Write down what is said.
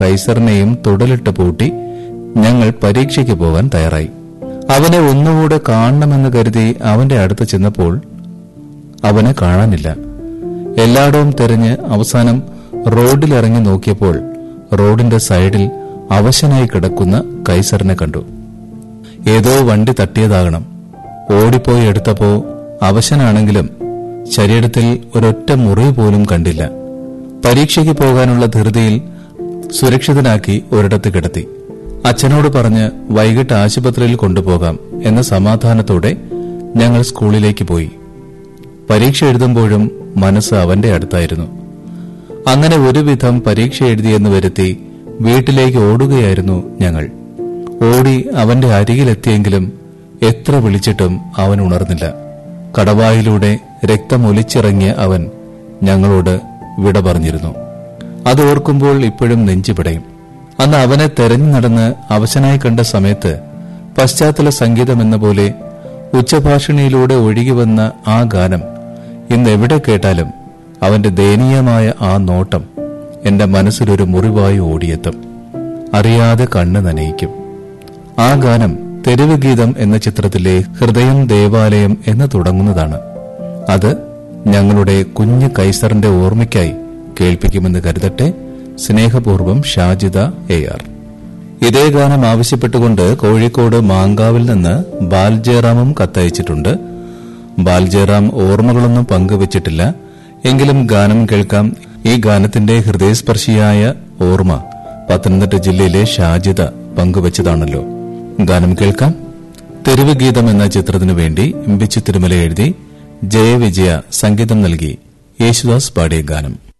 കൈസറിനെയും തുടലിട്ട് പൂട്ടി ഞങ്ങൾ പരീക്ഷയ്ക്ക് പോകാൻ തയ്യാറായി അവനെ ഒന്നുകൂടെ കാണണമെന്ന് കരുതി അവന്റെ അടുത്ത് ചെന്നപ്പോൾ അവനെ കാണാനില്ല എല്ലായിടവും തെരഞ്ഞ് അവസാനം റോഡിലിറങ്ങി നോക്കിയപ്പോൾ റോഡിന്റെ സൈഡിൽ അവശനായി കിടക്കുന്ന കൈസറിനെ കണ്ടു ഏതോ വണ്ടി തട്ടിയതാകണം ഓടിപ്പോയി എടുത്തപ്പോ അവശനാണെങ്കിലും ശരീരത്തിൽ ഒരൊറ്റ മുറിവ് പോലും കണ്ടില്ല പരീക്ഷയ്ക്ക് പോകാനുള്ള ധൃതിയിൽ സുരക്ഷിതനാക്കി ഒരിടത്ത് കിടത്തി അച്ഛനോട് പറഞ്ഞ് വൈകിട്ട് ആശുപത്രിയിൽ കൊണ്ടുപോകാം എന്ന സമാധാനത്തോടെ ഞങ്ങൾ സ്കൂളിലേക്ക് പോയി പരീക്ഷ എഴുതുമ്പോഴും മനസ്സ് അവന്റെ അടുത്തായിരുന്നു അങ്ങനെ ഒരുവിധം പരീക്ഷ എഴുതിയെന്ന് വരുത്തി വീട്ടിലേക്ക് ഓടുകയായിരുന്നു ഞങ്ങൾ ഓടി അവന്റെ അരികിലെത്തിയെങ്കിലും എത്ര വിളിച്ചിട്ടും അവൻ ഉണർന്നില്ല കടവായിലൂടെ രക്തമൊലിച്ചിറങ്ങിയ അവൻ ഞങ്ങളോട് വിട പറഞ്ഞിരുന്നു അത് ഓർക്കുമ്പോൾ ഇപ്പോഴും നെഞ്ചുപിടയും അന്ന് അവനെ തെരഞ്ഞു നടന്ന് അവശനായി കണ്ട സമയത്ത് പശ്ചാത്തല സംഗീതമെന്ന പോലെ ഉച്ചഭാഷിണിയിലൂടെ ഒഴുകിവന്ന ആ ഗാനം ഇന്ന് എവിടെ കേട്ടാലും അവന്റെ ദയനീയമായ ആ നോട്ടം എന്റെ മനസ്സിലൊരു മുറിവായി ഓടിയെത്തും അറിയാതെ കണ്ണ് നനയിക്കും ആ ഗാനം തെരുവ് ഗീതം എന്ന ചിത്രത്തിലെ ഹൃദയം ദേവാലയം എന്ന് തുടങ്ങുന്നതാണ് അത് ഞങ്ങളുടെ കുഞ്ഞ് കൈസറിന്റെ ഓർമ്മയ്ക്കായി കേൾപ്പിക്കുമെന്ന് കരുതട്ടെ സ്നേഹപൂർവ്വം ഷാജിദ എ ആർ ഇതേ ഗാനം ആവശ്യപ്പെട്ടുകൊണ്ട് കോഴിക്കോട് മാങ്കാവിൽ നിന്ന് ബാൽജയറാമും കത്തയച്ചിട്ടുണ്ട് ബാൽജയറാം ഓർമ്മകളൊന്നും പങ്കുവച്ചിട്ടില്ല എങ്കിലും ഗാനം കേൾക്കാം ഈ ഗാനത്തിന്റെ ഹൃദയസ്പർശിയായ ഓർമ്മ പത്തനംതിട്ട ജില്ലയിലെ ഷാജിദ പങ്കുവച്ചതാണല്ലോ ഗാനം കേൾക്കാം തെരുവ് ഗീതം എന്ന ചിത്രത്തിനു വേണ്ടി ബിച്ചു തിരുമല എഴുതി ജയവിജയ സംഗീതം നൽകി യേശുദാസ് പാടിയ ഗാനം